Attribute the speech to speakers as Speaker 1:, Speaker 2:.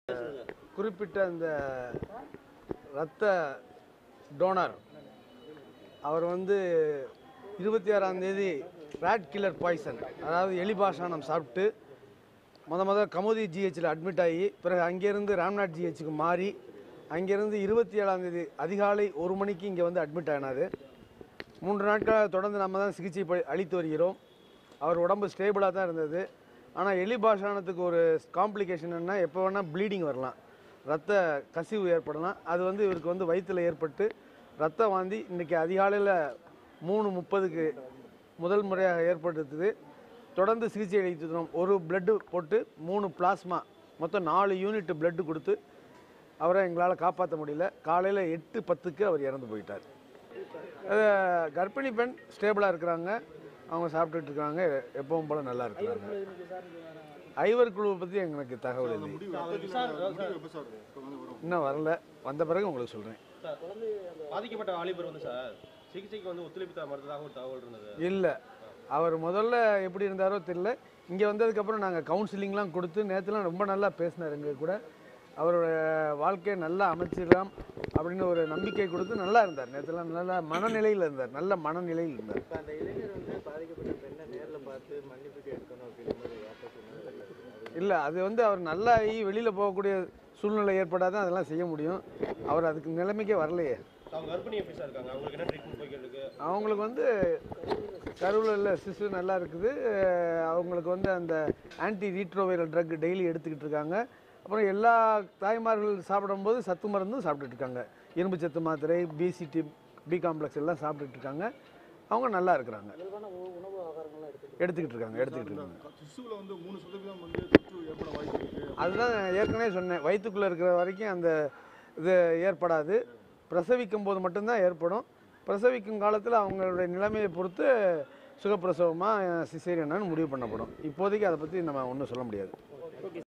Speaker 1: குறிப்பிட்ட அந்த இரத்த டோனர் அவர் வந்து இருபத்தி ஆறாம் தேதி ரேட் கில்லர் பாய்சன் அதாவது எலி பாஷானம் சாப்பிட்டு முத முத கமுதி ஜிஹெச்சில் அட்மிட் ஆகி பிறகு அங்கேருந்து ராம்நாத் ஜிஹெச்சுக்கு மாறி அங்கேருந்து இருபத்தி ஏழாம் தேதி அதிகாலை ஒரு மணிக்கு இங்கே வந்து அட்மிட் ஆனார் மூன்று நாட்களாக தொடர்ந்து நம்ம தான் சிகிச்சை ப- அளித்து வருகிறோம் அவர் உடம்பு ஸ்டேபிளாக தான் இருந்தது ஆனால் எலி பாஷானத்துக்கு ஒரு காம்ப்ளிகேஷன் என்ன எப்போ வேணால் ப்ளீடிங் வரலாம் ரத்த கசிவு ஏற்படலாம் அது வந்து இவருக்கு வந்து வயிற்றில் ஏற்பட்டு ரத்த வாந்தி இன்றைக்கி அதிகாலையில் மூணு முப்பதுக்கு முதல் முறையாக ஏற்படுத்துது தொடர்ந்து சிகிச்சை அளித்துக்கிறோம் ஒரு பிளட்டு போட்டு மூணு பிளாஸ்மா மொத்தம் நாலு யூனிட் பிளட்டு கொடுத்து அவரை எங்களால் காப்பாற்ற முடியல காலையில் எட்டு பத்துக்கு அவர் இறந்து போயிட்டார் அது கர்ப்பிணி பெண் ஸ்டேபிளாக இருக்கிறாங்க அவங்க சாப்பிட்டுட்டு இருக்காங்க எப்பவும் போல் நல்லா இருக்கிறாங்க ஐவர் குழுவை பற்றி எங்களுக்கு தகவல் இல்லை இன்னும் வரல வந்த பிறகு உங்களுக்கு சொல்கிறேன்
Speaker 2: பாதிக்கப்பட்ட வாலிபர் வந்து சார் சிகிச்சைக்கு வந்து ஒத்துழைப்பு தர மறுத்ததாக ஒரு தகவல் இருந்தது
Speaker 1: இல்லை அவர் முதல்ல எப்படி இருந்தாரோ தெரியல இங்கே வந்ததுக்கப்புறம் நாங்கள் கவுன்சிலிங்லாம் கொடுத்து நேற்றுலாம் ரொம்ப நல்லா பேசினார் எங்கள் கூட அவரோட வாழ்க்கையை நல்லா அமைச்சிடலாம் அப்படின்னு ஒரு நம்பிக்கை கொடுத்து நல்லா இருந்தார் நேற்றுலாம் நல்லா மனநிலையில் இருந்தார் நல்ல மனநிலையில் இருந்தார்
Speaker 3: இப்போ அந்த இளைஞர் வந்து பாதிக்கப்பட்ட பெண்ணை நேரில் பார்த்து மன்னிப்பு கேட்கணும் அப்படின்ற மாதிரி வார்த்தை சொன்னாங்க
Speaker 1: இல்லை அது வந்து அவர் நல்லாகி வெளியில் போகக்கூடிய சூழ்நிலை ஏற்படாதான் அதெல்லாம் செய்ய முடியும் அவர் அதுக்கு நிலைமைக்கே வரலையே
Speaker 2: அவங்க கர்ப்பிணி எப்படி சார் இருக்காங்க அவங்களுக்கு என்ன ட்ரீட்மெண்ட் போய்கிட்டு இருக்கு
Speaker 1: அவங்களுக்கு வந்து கருவில் உள்ள சிசு நல்லா இருக்குது அஹ் அவங்களுக்கு வந்து அந்த ஆன்டி ரீட்ரோவைரல் ட்ரக் டெய்லி எடுத்துக்கிட்டு இருக்காங்க அப்புறம் எல்லா தாய்மார்கள் சாப்பிடும்போது சத்து மருந்தும் சாப்பிட்டுட்டு இருக்காங்க இரும்பு சத்து மாத்திரை பிசிடி பி காம்ப்ளெக்ஸ் எல்லாம் சாப்பிட்டுட்டு இருக்காங்க அவங்க நல்லா இருக்கிறாங்க எடுத்துக்கிட்டு இருக்காங்க எடுத்துக்கிட்டு இருக்காங்க
Speaker 4: சிசுவில் வந்து மூணு சதவீதம் வந்து தொற்று ஏற்பட வாய்ப்பு இருக்கு
Speaker 1: அதுதான் ஏற்கனவே சொன்னேன் வயிற்றுக்குள்ளே இருக்கிற வரைக்கும் அந்த இது ஏற்படாது பிரசவிக்கும் போது மட்டும்தான் ஏற்படும் பிரசவிக்கும் காலத்தில் அவங்களுடைய நிலைமையை பொறுத்து சுகப்பிரசவமாக சிசேரியனான்னு முடிவு பண்ணப்படும் இப்போதைக்கு அதை பற்றி நம்ம ஒன்றும் சொல்ல முடியாது